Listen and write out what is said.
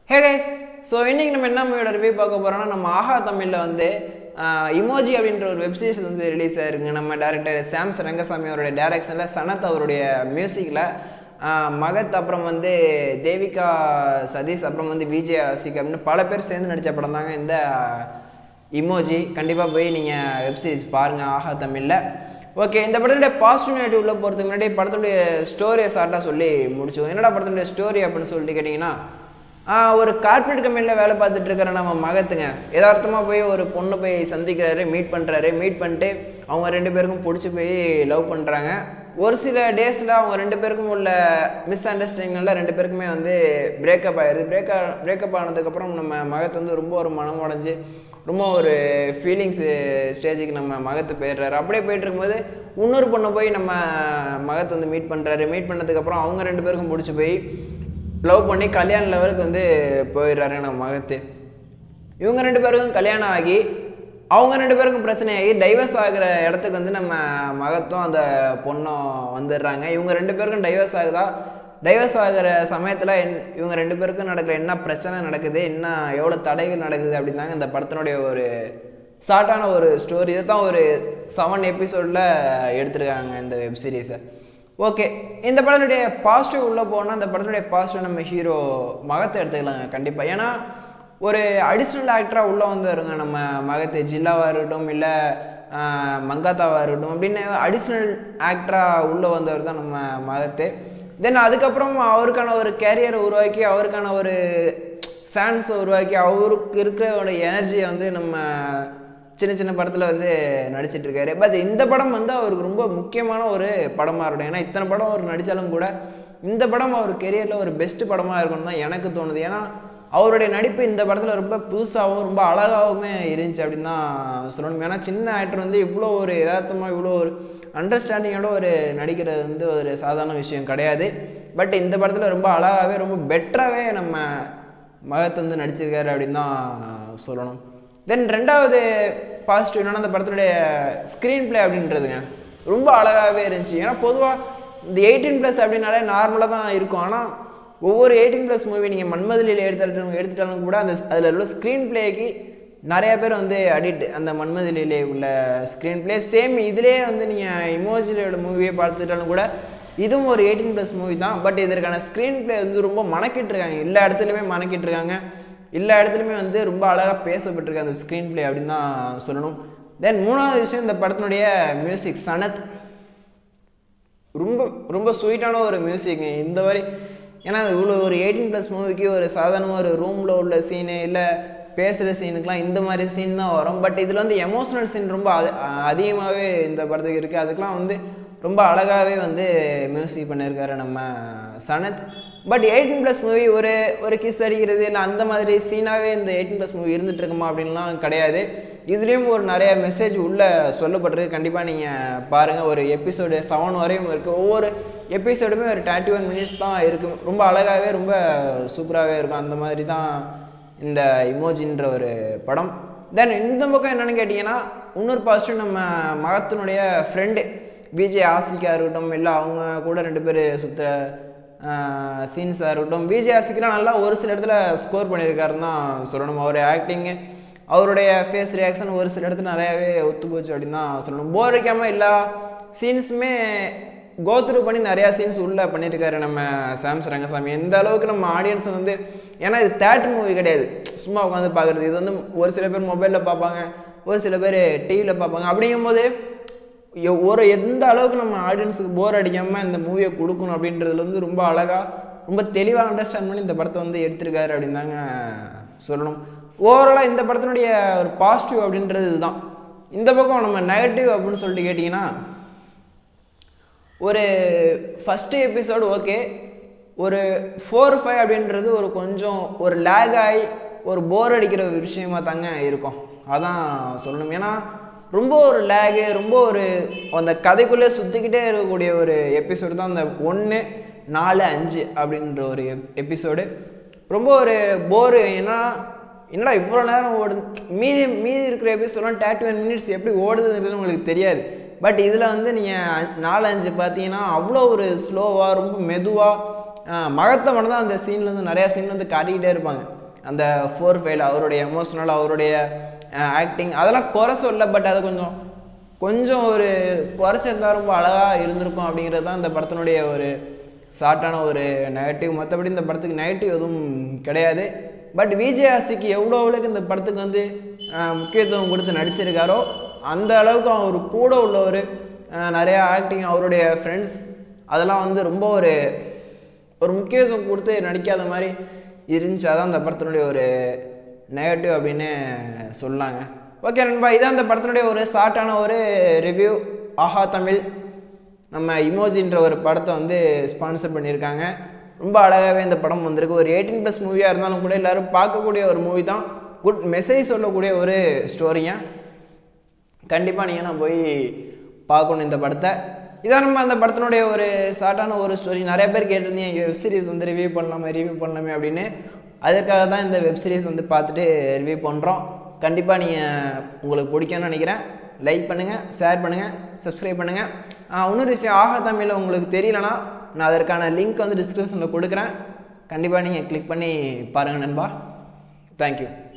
hey guys so இன்னைக்கு நம்ம என்ன மூவியோட ரிவ்யூ பார்க்க போறோம்னா நம்ம ஆஹா தமிழில் வந்து இமோஜி அப்படின்ற ஒரு வெப்சீரிஸ் வந்து ரிலீஸ் ஆயிருக்குங்க நம்ம டேரக்டர் சாம்ஸ் ரங்கசாமி அவருடைய டைரக்ஷனில் சனத் அவருடைய மியூசிக்கில் மகத் அப்புறம் வந்து தேவிகா சதீஷ் அப்புறம் வந்து விஜய் ஆசிக் அப்படின்னு பல பேர் சேர்ந்து நடித்த படம் தாங்க இந்த இமோஜி கண்டிப்பாக போய் நீங்கள் வெப்சீரிஸ் பாருங்கள் ஆஹா தமிழில் ஓகே இந்த படத்துடைய பாசிட்டிவ் நெகட்டிவ் உள்ள போகிறதுக்கு முன்னாடி படத்துடைய ஸ்டோரியை ஷார்ட்டாக சொல்லி முடிச்சுக்கோங்க என்னடா படத்துடைய ஸ்டோரி அப்படின்னு சொல்லிட்டு கேட்டிங்கன்னா ஆஹ் ஒரு கார்ப்பரேட் கம்பெனியில் வேலை பார்த்துட்டு இருக்கிற நம்ம மகத்துங்க யதார்த்தமாக போய் ஒரு பொண்ணு போய் சந்திக்கிறாரு மீட் பண்ணுறாரு மீட் பண்ணிட்டு அவங்க ரெண்டு பேருக்கும் பிடிச்சி போய் லவ் பண்ணுறாங்க ஒரு சில டேஸில் அவங்க ரெண்டு பேருக்கும் உள்ள மிஸ் அண்டர்ஸ்டாண்டிங்னால ரெண்டு பேருக்குமே வந்து பிரேக்கப் ஆயிடுது பிரேக் பிரேக்கப் ஆனதுக்கப்புறம் நம்ம மகத் வந்து ரொம்ப ஒரு மனம் உடஞ்சி ரொம்ப ஒரு ஃபீலிங்ஸ் ஸ்டேஜுக்கு நம்ம மகத்து போயிடுறாரு அப்படியே போயிட்டு இருக்கும்போது இன்னொரு பொண்ணை போய் நம்ம மகத்தை வந்து மீட் பண்ணுறாரு மீட் பண்ணதுக்கப்புறம் அவங்க ரெண்டு பேருக்கும் பிடிச்சி போய் லவ் பண்ணி கல்யாண லெவலுக்கு வந்து போயிடுறாரு நம்ம மகத்து இவங்க ரெண்டு பேருக்கும் கல்யாணம் ஆகி அவங்க ரெண்டு பேருக்கும் பிரச்சனையாகி டைவர்ஸ் ஆகிற இடத்துக்கு வந்து நம்ம மகத்தும் அந்த பொண்ணும் வந்துடுறாங்க இவங்க ரெண்டு பேருக்கும் டைவர்ஸ் ஆகுதா டைவர்ஸ் ஆகிற சமயத்தில் என் இவங்க ரெண்டு பேருக்கும் நடக்கிற என்ன பிரச்சனை நடக்குது என்ன எவ்வளோ தடைகள் நடக்குது அப்படின்னு தாங்க இந்த படத்தினுடைய ஒரு ஷார்ட்டான ஒரு ஸ்டோரி இதை தான் ஒரு செவன் எபிசோடில் எடுத்திருக்காங்க இந்த வெப் சீரிஸை ஓகே இந்த படத்துடைய பாசிட்டிவ் உள்ளே போனால் இந்த படத்துடைய பாசிட்டிவ் நம்ம ஹீரோ மகத்தை எடுத்துக்கலாங்க கண்டிப்பாக ஏன்னா ஒரு அடிஷ்னல் ஆக்டராக உள்ளே வந்துருங்க நம்ம மகத்தை ஜில்லாவாக இருக்கட்டும் இல்லை மங்காத்தாவாக இருக்கட்டும் அப்படின்னு அடிஷ்னல் ஆக்டராக உள்ளே வந்தவர் தான் நம்ம மகத்து தென் அதுக்கப்புறம் அவருக்கான ஒரு கேரியரை உருவாக்கி அவருக்கான ஒரு ஃபேன்ஸை உருவாக்கி அவருக்கு இருக்கிற எனர்ஜியை வந்து நம்ம சின்ன சின்ன படத்தில் வந்து நடிச்சிட்டு இருக்காரு பட் இந்த படம் வந்து அவருக்கு ரொம்ப முக்கியமான ஒரு படமாக இருக்கணும் ஏன்னா இத்தனை படம் அவர் நடித்தாலும் கூட இந்த படம் அவர் கெரியரில் ஒரு பெஸ்ட் படமாக இருக்கணும் தான் எனக்கு தோணுது ஏன்னா அவருடைய நடிப்பு இந்த படத்தில் ரொம்ப புதுசாகவும் ரொம்ப அழகாகவுமே இருந்துச்சு அப்படின்னு தான் சொல்லணும் ஏன்னா சின்ன ஆக்டர் வந்து இவ்வளோ ஒரு யதார்த்தமாக இவ்வளோ ஒரு அண்டர்ஸ்டாண்டிங்கோட ஒரு நடிக்கிறது வந்து ஒரு சாதாரண விஷயம் கிடையாது பட் இந்த படத்தில் ரொம்ப அழகாகவே ரொம்ப பெட்டராகவே நம்ம மகத் வந்து நடிச்சிருக்காரு அப்படின்னு தான் சொல்லணும் தென் ரெண்டாவது பாசிட்டிவ் என்னன்னா அந்த படத்துடைய ஸ்க்ரீன் பிளே அப்படின்றதுங்க ரொம்ப அழகாகவே இருந்துச்சு ஏன்னா பொதுவாக இந்த எயிட்டீன் ப்ளஸ் அப்படின்னாலே நார்மலாக தான் இருக்கும் ஆனால் ஒவ்வொரு எயிட்டீன் ப்ளஸ் மூவி நீங்கள் மன்மதிலியில் எடுத்துட்டாலும் எடுத்துட்டாலும் கூட அந்த அதில் உள்ள ஸ்க்ரீன் பிளேக்கு நிறைய பேர் வந்து அடிக்ட் அந்த மன்மதிலே உள்ள ஸ்க்ரீன் பிளே சேம் இதிலே வந்து நீங்கள் இமோஜிலோட மூவியை பார்த்துட்டாலும் கூட இதுவும் ஒரு எயிட்டீன் ப்ளஸ் மூவி தான் பட் இதற்கான ஸ்க்ரீன் பிளே வந்து ரொம்ப மணக்கிட்டு இருக்காங்க எல்லா இடத்துலையுமே மணக்கிட்டு இருக்காங்க எல்லா இடத்துலையுமே வந்து ரொம்ப அழகாக பேசப்பட்டிருக்கு அந்த ஸ்க்ரீன் பிளே அப்படின்னு தான் சொல்லணும் தென் மூணாவது விஷயம் இந்த படத்தினுடைய மியூசிக் சனத் ரொம்ப ரொம்ப ஸ்வீட்டான ஒரு மியூசிக் இந்த மாதிரி ஏன்னா இவ்வளோ ஒரு எயிட்டீன் ப்ளஸ் மூவிக்கு ஒரு சாதாரண ஒரு ரூமில் உள்ள சீனு இல்லை பேசுகிற சீனுக்கெலாம் இந்த மாதிரி சீன் தான் வரும் பட் இதில் வந்து எமோஷ்னல் சீன் ரொம்ப அது அதிகமாகவே இந்த படத்துக்கு இருக்குது அதுக்கெலாம் வந்து ரொம்ப அழகாகவே வந்து மியூசிக் பண்ணியிருக்காரு நம்ம Sanath but eighteen plus movie ஒரு ஒரு கிஸ் அடிக்கிறது இல்லை அந்த மாதிரி சீனாகவே இந்த எயிட்டீன் ப்ளஸ் மூவி இருந்துட்டு இருக்குமா அப்படின்லாம் கிடையாது இதுலேயும் ஒரு நிறைய மெசேஜ் உள்ளே சொல்லப்பட்டிருக்கு கண்டிப்பாக நீங்கள் பாருங்கள் ஒரு எபிசோடு செவன் வரையும் இருக்குது ஒவ்வொரு எபிசோடுமே ஒரு தேர்ட்டி ஒன் மினிட்ஸ் தான் இருக்கும் ரொம்ப அழகாகவே ரொம்ப சூப்பராகவே இருக்கும் அந்த மாதிரி தான் இந்த இமோஜின்ற ஒரு படம் தென் இந்த பக்கம் என்னென்னு கேட்டிங்கன்னா இன்னொரு பாசிட்டிவ் நம்ம மகத்தினுடைய ஃப்ரெண்டு விஜய் ஆசிக்கா இருக்கட்டும் இல்லை அவங்க கூட ரெண்டு பேர் சுத்த சீன்ஸாக இருக்கட்டும் விஜய் ஆசிக்கெலாம் நல்லா ஒரு சில இடத்துல ஸ்கோர் பண்ணியிருக்காருன்னு தான் சொல்லணும் அவர் ஆக்டிங்கு அவருடைய ஃபேஸ் ரியாக்ஷன் ஒரு சில இடத்துல நிறையாவே ஒத்து போச்சு அப்படின்னு தான் சொல்லணும் போர் அடிக்காமல் எல்லா சீன்ஸுமே கோத்ரூ பண்ணி நிறையா சீன்ஸ் உள்ளே பண்ணியிருக்காரு நம்ம சாம்ஸ் ரங்கசாமி எந்த அளவுக்கு நம்ம ஆடியன்ஸ் வந்து ஏன்னா இது தேட்டர் மூவி கிடையாது சும்மா உட்காந்து பார்க்குறது இது வந்து ஒரு சில பேர் மொபைலில் பார்ப்பாங்க ஒரு சில பேர் டிவியில் பார்ப்பாங்க அப்படிங்கும்போது ஒரு எந்த அளவுக்கு நம்ம ஆடியன்ஸுக்கு போர் அடிக்காமல் இந்த மூவியை கொடுக்கணும் அப்படின்றதுல வந்து ரொம்ப அழகாக ரொம்ப தெளிவாக அண்டர்ஸ்டாண்ட் பண்ணி இந்த படத்தை வந்து எடுத்திருக்காரு அப்படின்னு தாங்க சொல்லணும் ஓவராலாக இந்த படத்தினுடைய ஒரு பாசிட்டிவ் அப்படின்றது இதுதான் இந்த பக்கம் நம்ம நெகட்டிவ் அப்படின்னு சொல்லிட்டு கேட்டிங்கன்னா ஒரு ஃபஸ்ட்டு எபிசோடு ஓகே ஒரு ஃபோர் ஃபைவ் அப்படின்றது ஒரு கொஞ்சம் ஒரு லேக் ஆகி ஒரு போர் அடிக்கிற ஒரு விஷயமா தாங்க இருக்கும் அதான் சொல்லணும் ஏன்னா ரொம்ப ஒரு லேகு ரொம்ப ஒரு அந்த கதைக்குள்ளே சுற்றிக்கிட்டே இருக்கக்கூடிய ஒரு எபிசோடு தான் அந்த ஒன்று நாலு அஞ்சு அப்படின்ற ஒரு எபிசோடு ரொம்ப ஒரு போர் ஏன்னா என்னடா இவ்வளோ நேரம் ஓடுது மீதி மீதி இருக்கிற எபிசோட்லாம் தேர்ட்டி ஒன் மினிட்ஸ் எப்படி ஓடுதுன்றது உங்களுக்கு தெரியாது பட் இதில் வந்து நீங்கள் நாலஞ்சு பார்த்தீங்கன்னா அவ்வளோ ஒரு ஸ்லோவாக ரொம்ப மெதுவாக மகத்தை மட்டும் தான் அந்த சீனில் வந்து நிறையா சீன் வந்து காட்டிக்கிட்டே இருப்பாங்க அந்த ஃபோர் ஃபைல் அவருடைய எமோஷனல் அவருடைய ஆக்டிங் அதெல்லாம் குறை சொல்ல பட் அது கொஞ்சம் கொஞ்சம் ஒரு குறைச்சிருந்தா ரொம்ப அழகாக இருந்திருக்கும் அப்படிங்கிறது தான் இந்த படத்தினுடைய ஒரு ஷார்ட்டான ஒரு நெகட்டிவ் மற்றபடி இந்த படத்துக்கு நெகட்டிவ் எதுவும் கிடையாது பட் விஜய் ஆசிக்கு எவ்வளோ அளவுக்கு இந்த படத்துக்கு வந்து ஆஹ், முக்கியத்துவம் கொடுத்து நடிச்சிருக்காரோ அந்த அளவுக்கு அவர் கூட உள்ளவர் நிறையா ஆக்டிங் அவருடைய ஃப்ரெண்ட்ஸ் அதெல்லாம் வந்து ரொம்ப ஒரு ஒரு முக்கியத்துவம் கொடுத்து நடிக்காத மாதிரி இருந்துச்சு அதான் அந்த படத்தினுடைய ஒரு நெகட்டிவ் அப்படின்னு சொல்லாங்க ஓகே நண்பா இதான் அந்த படத்தினுடைய ஒரு ஷார்ட்டான ஒரு ரிவ்யூ ஆஹா தமிழ் நம்ம இமோஜின்ற ஒரு படத்தை வந்து ஸ்பான்சர் பண்ணியிருக்காங்க ரொம்ப அழகாகவே இந்த படம் வந்திருக்கு ஒரு எயிட்டீன் ப்ளஸ் மூவியாக இருந்தாலும் கூட எல்லாரும் பார்க்கக்கூடிய ஒரு மூவி தான் குட் மெசேஜ் சொல்லக்கூடிய ஒரு ஸ்டோரிங்க கண்டிப்பாக நீங்கள் நான் போய் பார்க்கணும் இந்த படத்தை இதான் நம்ம அந்த படத்தினுடைய ஒரு ஷார்ட்டான ஒரு ஸ்டோரி நிறைய பேர் கேட்டிருந்தீங்க வெப் சீரிஸ் வந்து ரிவ்யூ பண்ணலாமே ரிவ்யூ பண்ணலாமே அப்படின்னு அதுக்காக தான் இந்த வெப் சீரிஸ் வந்து பார்த்துட்டு ரிவ்யூ பண்ணுறோம் கண்டிப்பாக நீங்கள் உங்களுக்கு பிடிக்கும்னு நினைக்கிறேன் லைக் பண்ணுங்கள் ஷேர் பண்ணுங்கள் சப்ஸ்கிரைப் பண்ணுங்கள் இன்னொரு விஷயம் ஆகா தமிழில் உங்களுக்கு தெரியலனா நான் அதற்கான லிங்க் வந்து டிஸ்கிரிப்ஷனில் கொடுக்குறேன் கண்டிப்பாக நீங்கள் கிளிக் பண்ணி பாருங்கள் நண்பா தேங்க்யூ